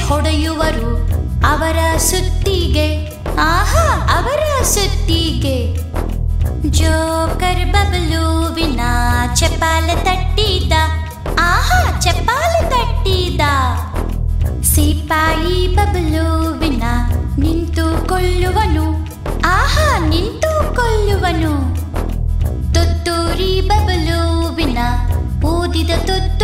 ಹೊಡೆಯುವರು ಅವರ ಸುತ್ತಿಗೆ ಆಹಾ ಅವರ ಸುತ್ತಿಗೆ ಜೋಕರ್ ಬಬಲುವಿನ ಚಪಾಲ ತಟ್ಟಿದ ಆಹಾ ಚಪಾಲ ತಟ್ಟಿದ ಸಿಪಾಯಿ ಬಬಲುವಿನ ನಿಂತುಕೊಳ್ಳುವನು ಆಹಾ ನಿಂತುಕೊಳ್ಳುವನು ತುತ್ತೂರಿ ಬಬಲುವಿನ ಊದಿದ ತುತ್ತು